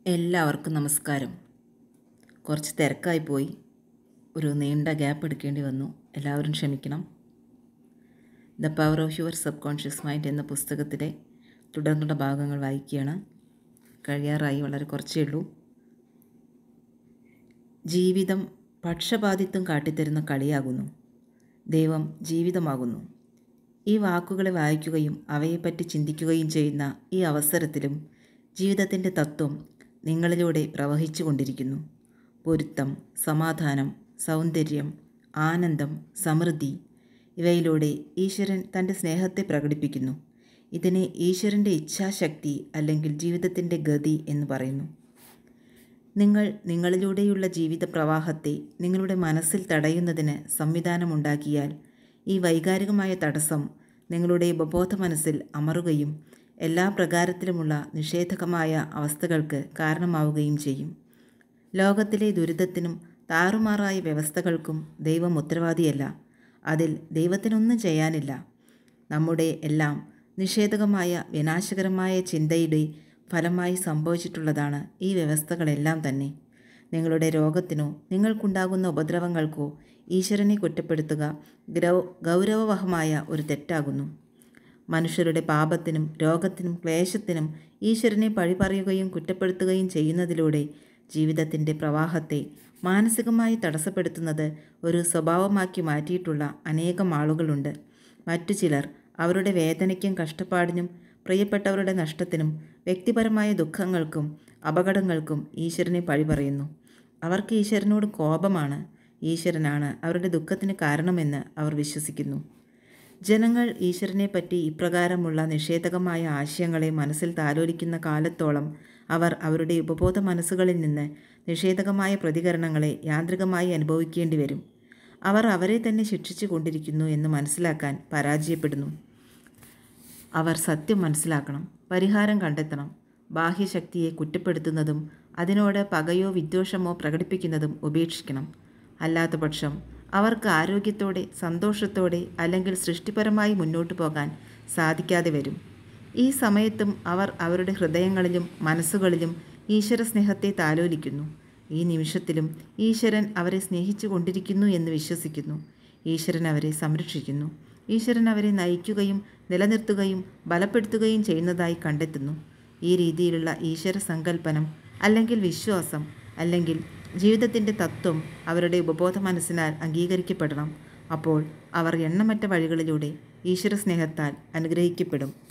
എല്ലാവർക്കും നമസ്കാരം കുറച്ച് തിരക്കായി പോയി ഒരു നീണ്ട ഗ്യാപ്പ് എടുക്കേണ്ടി വന്നു എല്ലാവരും ക്ഷമിക്കണം the power of your subconscious mind എന്ന പുസ്തകത്തിലെ തുടർന്നുള്ള ഭാഗങ്ങൾ വായിക്കുകയാണ് കഴിയാറായി വളരെ കുറച്ചേ ഉള്ളൂ ജീവിതം പക്ഷപാതിത്വം കാട്ടിത്തരുന്ന കളിയാകുന്നു ദൈവം ജീവിതമാകുന്നു ഈ വാക്കുകളെ വായിക്കുകയും അവയെപ്പറ്റി ചിന്തിക്കുകയും ചെയ്യുന്ന ഈ അവസരത്തിലും ജീവിതത്തിൻ്റെ തത്വം നിങ്ങളിലൂടെ പ്രവഹിച്ചു കൊണ്ടിരിക്കുന്നു പൊരുത്തം സമാധാനം സൗന്ദര്യം ആനന്ദം സമൃദ്ധി ഇവയിലൂടെ ഈശ്വരൻ തൻ്റെ സ്നേഹത്തെ പ്രകടിപ്പിക്കുന്നു ഇതിനെ ഈശ്വരൻ്റെ ഇച്ഛാശക്തി അല്ലെങ്കിൽ ജീവിതത്തിൻ്റെ ഗതി എന്ന് പറയുന്നു നിങ്ങൾ നിങ്ങളിലൂടെയുള്ള ജീവിത പ്രവാഹത്തെ നിങ്ങളുടെ മനസ്സിൽ തടയുന്നതിന് സംവിധാനമുണ്ടാക്കിയാൽ ഈ വൈകാരികമായ തടസ്സം നിങ്ങളുടെ ഉപബോധ മനസ്സിൽ അമറുകയും എല്ലാ പ്രകാരത്തിലുമുള്ള നിഷേധകമായ അവസ്ഥകൾക്ക് കാരണമാവുകയും ചെയ്യും ലോകത്തിലെ ദുരിതത്തിനും താറുമാറായ വ്യവസ്ഥകൾക്കും ദൈവം ഉത്തരവാദിയല്ല അതിൽ ദൈവത്തിനൊന്നും ചെയ്യാനില്ല നമ്മുടെ എല്ലാം നിഷേധകമായ വിനാശകരമായ ചിന്തയുടെ ഫലമായി സംഭവിച്ചിട്ടുള്ളതാണ് ഈ വ്യവസ്ഥകളെല്ലാം തന്നെ നിങ്ങളുടെ രോഗത്തിനോ നിങ്ങൾക്കുണ്ടാകുന്ന ഉപദ്രവങ്ങൾക്കോ ഈശ്വരനെ കുറ്റപ്പെടുത്തുക ഗ്രൗ ഗൗരവവഹമായ ഒരു തെറ്റാകുന്നു മനുഷ്യരുടെ പാപത്തിനും രോഗത്തിനും ക്ലേശത്തിനും ഈശ്വരനെ പഴി പറയുകയും കുറ്റപ്പെടുത്തുകയും ചെയ്യുന്നതിലൂടെ ജീവിതത്തിൻ്റെ പ്രവാഹത്തെ മാനസികമായി തടസ്സപ്പെടുത്തുന്നത് ഒരു സ്വഭാവമാക്കി മാറ്റിയിട്ടുള്ള അനേകം ആളുകളുണ്ട് മറ്റു ചിലർ അവരുടെ വേദനയ്ക്കും കഷ്ടപ്പാടിനും പ്രിയപ്പെട്ടവരുടെ നഷ്ടത്തിനും വ്യക്തിപരമായ ദുഃഖങ്ങൾക്കും അപകടങ്ങൾക്കും ഈശ്വരനെ പഴി പറയുന്നു അവർക്ക് ഈശ്വരനോട് കോപമാണ് ഈശ്വരനാണ് അവരുടെ ദുഃഖത്തിന് കാരണമെന്ന് അവർ വിശ്വസിക്കുന്നു ജനങ്ങൾ ഈശ്വരനെപ്പറ്റി ഇപ്രകാരമുള്ള നിഷേധകമായ ആശയങ്ങളെ മനസ്സിൽ താലോലിക്കുന്ന കാലത്തോളം അവർ അവരുടെ ഉപബോധ മനസ്സുകളിൽ നിന്ന് നിഷേധകമായ പ്രതികരണങ്ങളെ യാന്ത്രികമായി അനുഭവിക്കേണ്ടി വരും അവർ അവരെ തന്നെ ശിക്ഷിച്ചു കൊണ്ടിരിക്കുന്നു എന്ന് മനസ്സിലാക്കാൻ പരാജയപ്പെടുന്നു അവർ സത്യം മനസ്സിലാക്കണം പരിഹാരം കണ്ടെത്തണം ബാഹ്യശക്തിയെ കുറ്റപ്പെടുത്തുന്നതും അതിനോട് പകയോ വിദ്വേഷമോ പ്രകടിപ്പിക്കുന്നതും ഉപേക്ഷിക്കണം അല്ലാത്തപക്ഷം അവർക്ക് ആരോഗ്യത്തോടെ സന്തോഷത്തോടെ അല്ലെങ്കിൽ സൃഷ്ടിപരമായി മുന്നോട്ടു പോകാൻ സാധിക്കാതെ വരും ഈ സമയത്തും അവർ അവരുടെ ഹൃദയങ്ങളിലും മനസ്സുകളിലും ഈശ്വര സ്നേഹത്തെ താലോലിക്കുന്നു ഈ നിമിഷത്തിലും ഈശ്വരൻ അവരെ സ്നേഹിച്ചു കൊണ്ടിരിക്കുന്നു എന്ന് വിശ്വസിക്കുന്നു ഈശ്വരൻ അവരെ സംരക്ഷിക്കുന്നു ഈശ്വരൻ അവരെ നയിക്കുകയും നിലനിർത്തുകയും ബലപ്പെടുത്തുകയും ചെയ്യുന്നതായി കണ്ടെത്തുന്നു ഈ രീതിയിലുള്ള ഈശ്വര സങ്കല്പനം അല്ലെങ്കിൽ വിശ്വാസം അല്ലെങ്കിൽ ജീവിതത്തിൻ്റെ തത്വം അവരുടെ ഉപബോധ മനസ്സിനാൽ അംഗീകരിക്കപ്പെടണം അപ്പോൾ അവർ എണ്ണമറ്റ വഴികളിലൂടെ ഈശ്വര സ്നേഹത്താൽ അനുഗ്രഹിക്കപ്പെടും